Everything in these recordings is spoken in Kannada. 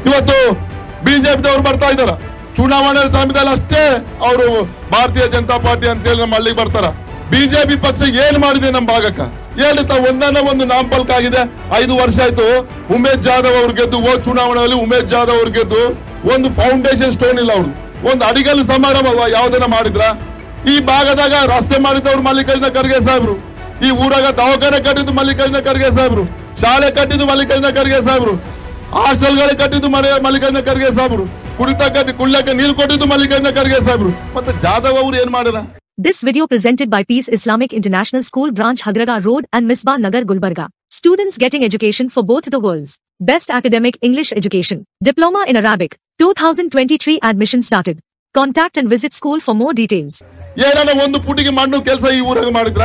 ಇವತ್ತು ಬಿಜೆಪಿದವ್ರು ಬರ್ತಾ ಇದಾರ ಚುನಾವಣೆ ಸಮಯದಲ್ಲಿ ಅಷ್ಟೇ ಅವರು ಭಾರತೀಯ ಜನತಾ ಪಾರ್ಟಿ ಅಂತೇಳಿ ನಮ್ಮ ಹಳ್ಳಿಗೆ ಬರ್ತಾರ ಬಿಜೆಪಿ ಪಕ್ಷ ಏನ್ ಮಾಡಿದೆ ನಮ್ಮ ಭಾಗಕ್ಕ ಹೇಳಿ ತಾವು ಒಂದನ್ನ ಒಂದು ನಾಮಫಲಕ ಆಗಿದೆ ಐದು ವರ್ಷ ಆಯ್ತು ಉಮೇಶ್ ಜಾಧವ್ ಅವ್ರು ಗೆದ್ದು ಹೋದ್ ಚುನಾವಣೆಯಲ್ಲಿ ಉಮೇಶ್ ಜಾಧವ್ ಅವ್ರು ಗೆದ್ದು ಒಂದು ಫೌಂಡೇಶನ್ ಸ್ಟೋನ್ ಇಲ್ಲ ಅವ್ರು ಒಂದು ಅಡಿಗಲ್ಲು ಸಮಾರಂಭ ಯಾವ್ದನ್ನ ಮಾಡಿದ್ರ ಈ ಭಾಗದಾಗ ರಸ್ತೆ ಮಾಡಿದವ್ರು ಮಲ್ಲಿಕಾರ್ಜುನ ಖರ್ಗೆ ಸಾಹೇಬ್ರು ಈ ಊರಾಗ ದವಾಖಾನೆ ಕಟ್ಟಿದ್ದು ಮಲ್ಲಿಕಾರ್ಜುನ ಖರ್ಗೆ ಸಾಹೇಬ್ರು ಶಾಲೆ ಕಟ್ಟಿದ್ದು ಮಲ್ಲಿಕಾರ್ಜುನ ಖರ್ಗೆ ಸಾಹೇಬ್ರು ಹಾಸ್ಟೆಲ್ಗಳು ಕಟ್ಟಿದ್ದು ಮನೆ ಮಲ್ಲಿಕಾರ್ಜುನ ಖರ್ಗೆ ಸಾಹೇಬ್ರು ಕುಡಿತ ಕಟ್ಟಿ ಕುಳ್ಳಕ್ಕೆ ನೀರು ಕೊಟ್ಟಿದ್ದು ಮಲ್ಲಿಕಾರ್ಜುನ ಖರ್ಗೆ ಸಾಹೇಬ್ರು ಮತ್ತೆ ಜಾಧವ್ ಅವ್ರು ಏನ್ ಮಾಡಿರ This video presented by Peace Islamic International School Branch Hagraga Road and Misbah Nagar Gulbarga. Students getting education for both the worlds. Best academic English education. Diploma in Arabic. 2023 admission started. Contact and visit school for more details. ಏನಾನ ಒಂದು ಪುಟಿಗೆ ಮಣ್ಣು ಕೆಲಸ ಈ ಊರಾಗ ಮಾಡಿದ್ರ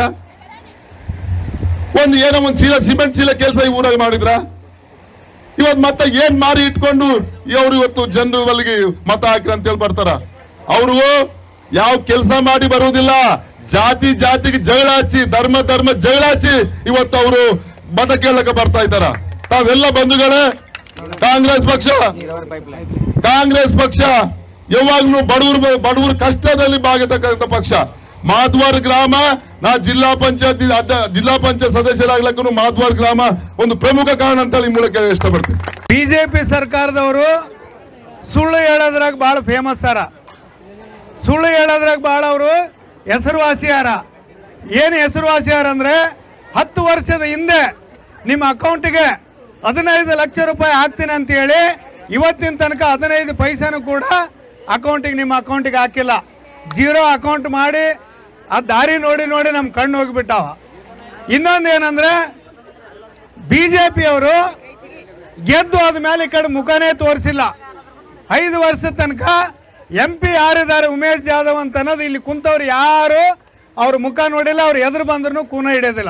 ಒಂದು ಏನೋ ಒಂದು ಚೀಲ ಸಿಮೆಂಟ್ ಚೀಲ ಕೆಲಸ ಈ ಊರಾಗ ಮಾಡಿದ್ರ ಇವತ್ ಮತ್ತೆ ಏನ್ ಮಾರಿ ಇಟ್ಕೊಂಡು ಇವ್ರು ಇವತ್ತು ಜನರು ಬಲ್ಲಿಗೆ ಮತ ಹಾಕ್ರಿ ಅಂತ ಹೇಳಿ ಬರ್ತಾರ ಅವರು ಯಾವ ಕೆಲಸ ಮಾಡಿ ಬರುವುದಿಲ್ಲ ಜಾತಿ ಜಾತಿಗೆ ಜಗಳ ಹಚ್ಚಿ ಧರ್ಮ ಧರ್ಮ ಜಗಳ ಹಚ್ಚಿ ಇವತ್ತು ಅವರು ಮತ ಕೇಳಕ್ಕೆ ಬರ್ತಾ ಇದ್ದಾರ ತಾವೆಲ್ಲ ಬಂಧುಗಳೇ ಕಾಂಗ್ರೆಸ್ ಪಕ್ಷ ಕಾಂಗ್ರೆಸ್ ಪಕ್ಷ ಯಾವಾಗ್ಲೂ ಬಡವರು ಬಡವರು ಕಷ್ಟದಲ್ಲಿ ಭಾಗತಕ್ಕಂಥ ಪಕ್ಷ ಮಾಧ್ವಾರ್ ಗ್ರಾಮ ನಾ ಜಿಲ್ಲಾ ಪಂಚಾಯತ್ ಜಿಲ್ಲಾ ಪಂಚಾಯತ್ ಸದಸ್ಯರಾಗ್ಲಕ್ಕೂ ಮಾಧ್ವಾರ್ ಗ್ರಾಮ ಒಂದು ಪ್ರಮುಖ ಕಾರಣ ಅಂತ ಈ ಮೂಲಕ ಹೇಳಕ್ ಇಷ್ಟಪಡ್ತೀನಿ ಬಿಜೆಪಿ ಸರ್ಕಾರದವರು ಸುಳ್ಳು ಹೇಳೋದ್ರಾಗ ಭಾಳ ಫೇಮಸ್ ಅರ ಸುಳ್ಳು ಹೇಳೋದ್ರಾಗ ಭಾಳ ಅವರು ಹೆಸರುವಾಸಿಯಾರ ಏನು ಹೆಸರುವಾಸಿಯಾರ ಅಂದರೆ ಹತ್ತು ವರ್ಷದ ಹಿಂದೆ ನಿಮ್ಮ ಅಕೌಂಟಿಗೆ ಹದಿನೈದು ಲಕ್ಷ ರೂಪಾಯಿ ಹಾಕ್ತೀನಿ ಅಂತ ಹೇಳಿ ಇವತ್ತಿನ ತನಕ ಹದಿನೈದು ಪೈಸೆನೂ ಕೂಡ ಅಕೌಂಟಿಗೆ ನಿಮ್ಮ ಅಕೌಂಟಿಗೆ ಹಾಕಿಲ್ಲ ಜೀರೋ ಅಕೌಂಟ್ ಮಾಡಿ ಆ ದಾರಿ ನೋಡಿ ನೋಡಿ ನಮ್ಮ ಕಣ್ಣು ಹೋಗಿಬಿಟ್ಟಾವ ಇನ್ನೊಂದು ಏನಂದ್ರೆ ಬಿ ಜೆ ಪಿಯವರು ಗೆದ್ದು ಆದ್ಮೇಲೆ ಈ ಕಡೆ ಮುಖನೇ ತೋರಿಸಿಲ್ಲ ಐದು ವರ್ಷದ ತನಕ ಎಂ ಪಿ ಯಾರಿದ್ದಾರೆ ಉಮೇಶ್ ಜಾಧವ್ ಅಂತ ಅನ್ನೋದು ಇಲ್ಲಿ ಕುಂತವ್ರು ಯಾರು ಅವ್ರ ಮುಖ ನೋಡಿಲ್ಲ ಅವ್ರು ಎದುರು ಬಂದ್ರು ಕೂನ ಹಿಡಿಯೋದಿಲ್ಲ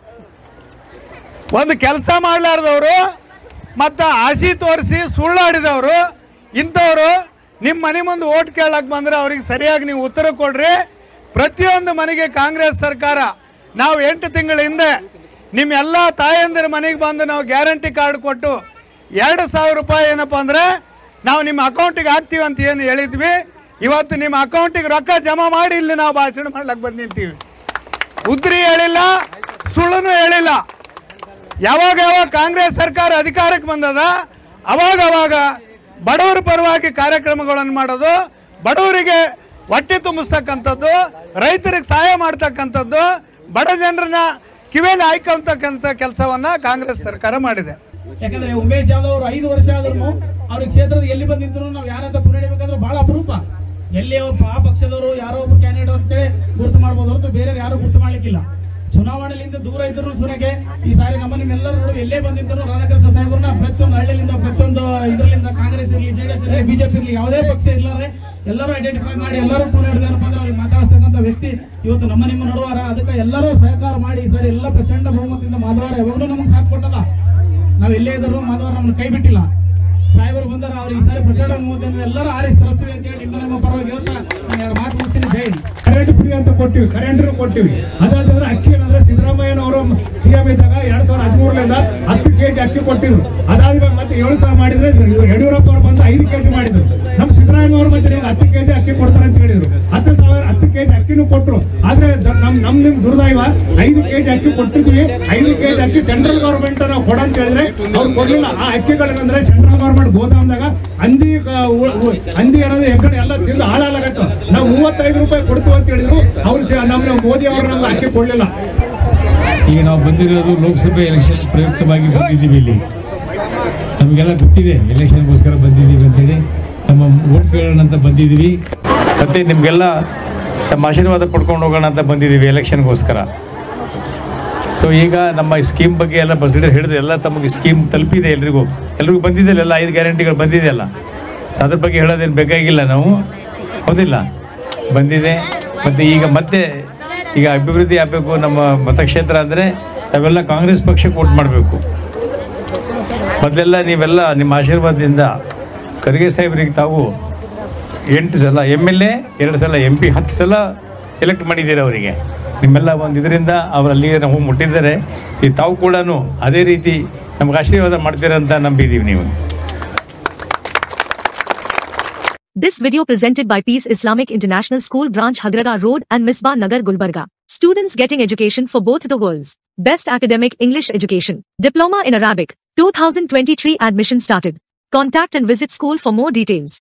ಒಂದು ಕೆಲಸ ಮಾಡಲಾರ್ದವರು ಮತ್ತು ಆಸಿ ತೋರಿಸಿ ಸುಳ್ಳಾಡಿದವರು ಇಂಥವ್ರು ನಿಮ್ಮ ಮನೆ ಮುಂದೆ ಓಟ್ ಕೇಳಕ್ಕೆ ಬಂದರೆ ಅವ್ರಿಗೆ ಸರಿಯಾಗಿ ನೀವು ಉತ್ತರ ಕೊಡ್ರಿ ಪ್ರತಿಯೊಂದು ಮನೆಗೆ ಕಾಂಗ್ರೆಸ್ ಸರ್ಕಾರ ನಾವು ಎಂಟು ತಿಂಗಳ ಹಿಂದೆ ನಿಮ್ಮ ಎಲ್ಲ ತಾಯಂದಿರ ಮನೆಗೆ ಬಂದು ನಾವು ಗ್ಯಾರಂಟಿ ಕಾರ್ಡ್ ಕೊಟ್ಟು ಎರಡು ಸಾವಿರ ರೂಪಾಯಿ ಏನಪ್ಪ ಅಂದರೆ ನಾವು ನಿಮ್ಮ ಅಕೌಂಟಿಗೆ ಹಾಕ್ತೀವಿ ಅಂತ ಏನು ಹೇಳಿದ್ವಿ ಇವತ್ತು ನಿಮ್ಮ ಅಕೌಂಟಿಗೆ ರೊಕ್ಕ ಜಮಾ ಮಾಡಿ ಇಲ್ಲಿ ನಾವು ಭಾಷಣ ಮಾಡ್ಲಕ್ಕೆ ಬಂದು ನಿಂತೀವಿ ಉದ್ರಿ ಹೇಳಿಲ್ಲ ಸುಳ್ಳುನು ಹೇಳಿಲ್ಲ ಯಾವಾಗ ಯಾವಾಗ ಕಾಂಗ್ರೆಸ್ ಸರ್ಕಾರ ಅಧಿಕಾರಕ್ಕೆ ಬಂದದ ಅವಾಗ ಅವಾಗ ಬಡವರ ಪರವಾಗಿ ಕಾರ್ಯಕ್ರಮಗಳನ್ನು ಮಾಡೋದು ಬಡವರಿಗೆ ಹೊಟ್ಟೆ ತುಂಬಿಸ್ತಕ್ಕಂಥದ್ದು ರೈತರಿಗೆ ಸಹಾಯ ಮಾಡ್ತಕ್ಕಂಥದ್ದು ಬಡ ಜನರನ್ನ ಕಿವಿಯಲ್ಲಿ ಹಾಯ್ಕೊಂತಕ್ಕಂಥ ಕೆಲಸವನ್ನ ಕಾಂಗ್ರೆಸ್ ಸರ್ಕಾರ ಮಾಡಿದೆ ಯಾಕಂದ್ರೆ ಉಮೇಶ್ ಜಾಧವ್ ಅವರು ಐದು ವರ್ಷ ಆದ್ರೂ ಅವ್ರ ಕ್ಷೇತ್ರದ ಎಲ್ಲಿ ಬಂದಿದ್ರು ನಾವು ಯಾರಂತ ಪುನಡಿಬೇಕಂದ್ರೆ ಬಹಳ ಅಪರೂಪ ಎಲ್ಲಿ ಒಬ್ಬ ಆ ಪಕ್ಷದವರು ಯಾರೋ ಒಬ್ಬ ಕ್ಯಾಂಡಿಡೇಟ್ ಅಂತೇಳಿ ಗುರುತು ಮಾಡ್ಬೋದು ಹೊರತು ಬೇರೆ ಯಾರು ಗುರುತು ಮಾಡ್ಲಿಕ್ಕಿಲ್ಲ ಚುನಾವಣೆಯಿಂದ ದೂರ ಇದ್ರು ಸುರಗೆ ಈ ಸಾರಿ ನಮ್ಮ ನಿಮ್ಮೆಲ್ಲರೂ ನೋಡಿ ಎಲ್ಲೇ ಬಂದಿದ್ರು ರಾಧಾಕೃಷ್ಣ ಸಾಹೇಬ್ರನ್ನ ಪ್ರತಿಯೊಂದು ಹಳ್ಳಿಯಿಂದ ಪ್ರತಿಯೊಂದು ಇದರಿಂದ ಕಾಂಗ್ರೆಸ್ ಇರಲಿ ಜೆಡಿಎಸ್ ಇರಲಿ ಬಿಜೆಪಿ ಇರಲಿ ಯಾವುದೇ ಪಕ್ಷ ಇರ್ಲಾರೆ ಎಲ್ಲರೂ ಐಡೆಂಟಿಫೈ ಮಾಡಿ ಎಲ್ಲರೂ ಕೂಡ ಹಿಡಿದಾರಪ್ಪ ಅಂದ್ರೆ ಅವ್ರಿಗೆ ಮಾತಾಡ್ತಕ್ಕಂಥ ವ್ಯಕ್ತಿ ಇವತ್ತು ನಮ್ಮ ನಿಮ್ಮ ನಡುವಾರ ಅದಕ್ಕೆ ಎಲ್ಲರೂ ಸಹಕಾರ ಮಾಡಿ ಈ ಸಾರಿ ಎಲ್ಲ ಪ್ರಚಂಡ ಬಹುಮತದಿಂದ ಮಾಧವಾರ ಯಾವಾಗಲೂ ನಮಗೆ ಸಾಥ್ ಕೊಟ್ಟಲ್ಲ ನಾವ್ ಎಲ್ಲೇ ಇದ್ರು ಮಾಧವರ ನಮ್ಮನ್ನ ಕೈ ಬಿಟ್ಟಿಲ್ಲ ಸಾಹೇಬರು ಬಂದಾರ ಅವ್ರಿಗೆ ಈ ಸಾರಿ ಪ್ರಚಂಡ ಬಹುಮತದಿಂದ ಎಲ್ಲರೂ ಆರಿಸಿ ತರ್ತೀವಿ ಅಂತ ಹೇಳಿ ನಿಮ್ಮ ನಮ್ಮ ಪರವಾಗಿ ಹೇಳ್ತಾ ನಾನು ಎರಡು ಮಾತು ಮುಗಿಸ್ತೀನಿ ಜೈ ಹಿಂದ್. ಕರೆಂಟ್ ಫ್ರೀ ಅಂತ ಕೊಟ್ಟಿವಿ ಕರೆಂಟ್ ಕೊಟ್ಟಿವಿ ಅದಾದ್ರೆ ಅಕ್ಕಿ ಏನಂದ್ರೆ ಸಿದ್ದರಾಮಯ್ಯನವರು ಸಿಎಂ ಇದ್ದಾಗ ಎರಡ್ ಸಾವಿರದ ಹದಿಮೂರರಿಂದ ಹತ್ತು ಕೆಜಿ ಅಕ್ಕಿ ಕೊಟ್ಟಿದ್ರು ಅದಾದ್ಮೇಲೆ ಮತ್ತೆ ಏಳು ಸಾವಿರ ಮಾಡಿದ್ರೆ ಯಡಿಯೂರಪ್ಪ ಅವರು ಬಂದು ಐದು ಕೆಜಿ ಮಾಡಿದ್ರು ನಮ್ಮ ಸಿದ್ದರಾಮಯ್ಯ ಅವರು ಮತ್ತೆ ನಿಮ್ಗೆ ಹತ್ತು ಕೆಜಿ ಅಕ್ಕಿ ಕೊಡ್ತಾರೆ ಅಂತ ಹೇಳಿದ್ರು ಹತ್ತು ಸಾವಿರ ಹತ್ತು ಕೆಜಿ ಅಕ್ಕಿನೂ ಕೊಟ್ರು ಆದ್ರೆ ದ- ನಮ್ ನಮ್ ನಿಮ್ ದುರ್ದೈವ ಐದು ಕೆಜಿ ಅಕ್ಕಿ ಕೊಟ್ಟಿದ್ವಿ ಐದು ಕೆಜಿ ಅಕ್ಕಿ ಸೆಂಟ್ರಲ್ ಗವರ್ಮೆಂಟ್ ನಾವು ಕೊಡ ಅಂತ ಹೇಳಿದ್ರೆ ಅವ್ರು ಕೊಡ್ಲಿಲ್ಲ ಆ ಅಕ್ಕಿಗಳೇನಂದ್ರೆ ಸೆಂಟ್ರಲ್ ಗವರ್ಮೆಂಟ್ ಗೋದಾಮ್ದಾಗ ಹಂದಿ ಕ- ಉ- ಉ- ಹಂದಿ ಏನಾದ್ರು ಹೆಗ್ಗಡೆ ಎಲ್ಲ ತಿಂದು ಹಾಳಾಗತ್ತ ನಾವು ಮೂವತ್ತೈದು ರೂಪಾಯಿ ಕೊಡ್ತೀವಿ ಅಂತ ಹೇಳಿದ್ರು ಅವ್ರು ಸ- ನಮ್ಮ ಮೋದಿ ಅವರು ನಮ್ಗೆ ಅಕ್ಕಿ ಕೊಡ್ಲಿಲ್ಲ ಈಗ ನಾವು ಬಂದಿರೋದು ಲೋಕಸಭೆ ಎಲೆಕ್ಷನ್ ಪ್ರಯುಕ್ತವಾಗಿ ಬಂದಿದ್ದೀವಿ ಇಲ್ಲಿ ನಮಗೆಲ್ಲ ಗೊತ್ತಿದೆ ಎಲೆಕ್ಷನ್ಗೋಸ್ಕರ ಬಂದಿದ್ದೀವಿ ಅಂತೇಳಿ ನಮ್ಮ ಓಟ್ ಕೇಳೋಣ ಅಂತ ಬಂದಿದ್ದೀವಿ ಮತ್ತೆ ನಿಮಗೆಲ್ಲ ತಮ್ಮ ಆಶೀರ್ವಾದ ಪಡ್ಕೊಂಡು ಹೋಗೋಣ ಅಂತ ಬಂದಿದ್ದೀವಿ ಎಲೆಕ್ಷನ್ಗೋಸ್ಕರ ಸೊ ಈಗ ನಮ್ಮ ಸ್ಕೀಮ್ ಬಗ್ಗೆ ಎಲ್ಲ ಬಸ್ ಲೀಡರ್ ಹೇಳಿದ್ರು ಎಲ್ಲ ತಮಗೆ ಸ್ಕೀಮ್ ತಲುಪಿದೆ ಎಲ್ರಿಗೂ ಎಲ್ರಿಗೂ ಬಂದಿದೆ ಎಲ್ಲ ಐದು ಗ್ಯಾರಂಟಿಗಳು ಬಂದಿದೆಯಲ್ಲ ಸೊ ಅದ್ರ ಬಗ್ಗೆ ಹೇಳೋದೇನು ಬೇಕಾಗಿಲ್ಲ ನಾವು ಹೌದಿಲ್ಲ ಬಂದಿದೆ ಮತ್ತು ಈಗ ಮತ್ತೆ ಈಗ ಅಭಿವೃದ್ಧಿ ಆಗಬೇಕು ನಮ್ಮ ಮತಕ್ಷೇತ್ರ ಅಂದರೆ ನಾವೆಲ್ಲ ಕಾಂಗ್ರೆಸ್ ಪಕ್ಷಕ್ಕೆ ವೋಟ್ ಮಾಡಬೇಕು ಮೊದಲೆಲ್ಲ ನೀವೆಲ್ಲ ನಿಮ್ಮ ಆಶೀರ್ವಾದದಿಂದ ಖರ್ಗೆ ಸಾಹೇಬ್ರಿಗೆ ತಾವು ಎಂಟು ಸಲ ಎಮ್ ಎಲ್ ಎ ಎರಡು ಸಲ ಎಂ ಪಿ ಹತ್ತು ಸಲ ಎಲೆಕ್ಟ್ ಮಾಡಿದ್ದೀರಿ ಅವರಿಗೆ ನಿಮ್ಮೆಲ್ಲ ಒಂದು ಇದರಿಂದ ಅವರು ಅಲ್ಲಿಗೆ ನಾವು ಮುಟ್ಟಿದ್ದಾರೆ ಈ ತಾವು ಕೂಡ ಅದೇ ರೀತಿ ನಮ್ಗೆ ಆಶೀರ್ವಾದ ಮಾಡ್ತೀರಂತ ನಂಬಿದ್ದೀವಿ ನೀವು This video presented by Peace Islamic International School Branch Hagraga Road and Misbah Nagar Gulbarga. Students getting education for both the worlds. Best academic English education. Diploma in Arabic. 2023 admission started. Contact and visit school for more details.